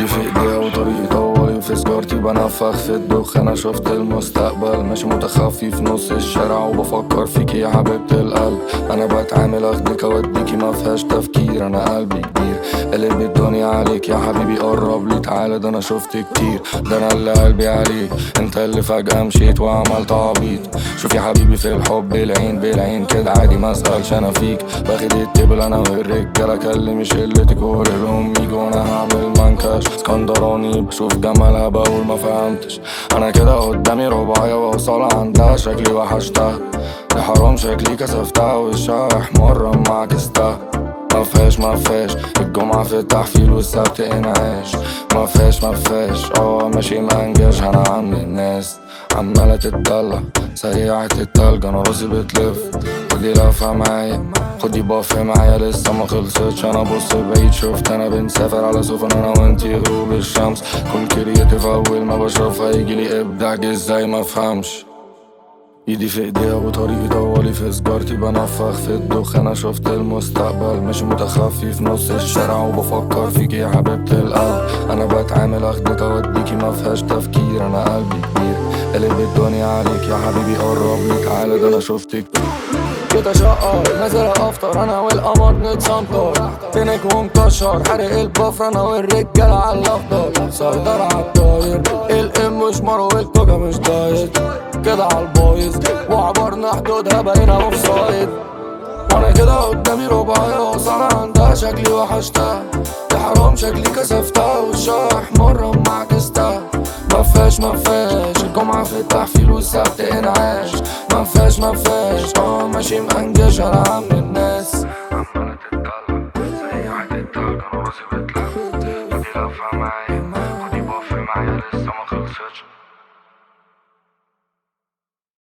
ايدي في ايديها وطريقي طوالي في سجارتي بنفخ في الدخ انا شفت المستقبل ماشي متخفي في نص الشارع وبفكر فيكي يا حبيبة القلب انا بتعامل اخدك اوديكي ما فيهاش تفكير انا قلبي كبير قلب الدنيا عليك يا حبيبي قرب لي تعالى ده انا شفت كتير ده انا اللي قلبي عليك انت اللي فجأة مشيت وعملت عبيط شوف يا حبيبي في الحب العين بالعين كده عادي ما اسألش انا فيك باخد التبل انا والرجالة كلم شلتك وقول لهم يجوا وانا هعمل منكش اسكندراني بشوف جمالها بقول ما فهمتش انا كده قدامي رباعية واوصل عندها شكلي وحشتها يا حرام شكلي كسفتها وشها احمر اما عكستها ما فيهاش ما فيهاش الجمعة في التحفيل والسبت انعاش ما فيهاش ما فيهاش اه ماشي منجاش انا عم الناس عمالة تتدلع سريعة التلج انا راسي بتلف خدي لفة معايا خدي باف معايا لسه ما خلصتش انا بص بعيد شفت انا بنسافر على سفن انا وانتي غروب الشمس كون كرياتيف اول ما بشوفها يجيلي ابداع جه ازاي ما افهمش ايدي في ايديها وطريقي طوالي في سجارتي بنفخ في الدخ انا شفت المستقبل مش متخفي في نص الشارع وبفكر فيكي يا حبيبة القلب انا بتعامل اخدك اوديكي ما فيهاش تفكير انا قلبي كبير قلب الدنيا عليك يا حبيبي قرب لي تعالى ده انا شفتك كده شقر نازل افطر انا والقمر نتسنطر فينك ومكشر حرق البفر انا والرجاله على الافضل سيطر على الطاير الام مش مرو والكوكا مش دايت كده على البايظ وعبرنا حدودها بقينا اوف سايد وانا كده قدامي رباعية وصار عندها شكلي وحشتها يا حرام شكلي كسفتها وشها احمر اما عكستها ما فيهاش ما فيهاش الجمعة في التحفيل والسبت انعاش ما فيهاش ما فيهاش اه ماشي مأنجش انا عم الناس عمالة تتدلع سريعة التلج انا راسي بتلف خدي لفة معايا خدي باف معايا لسه ما خلصتش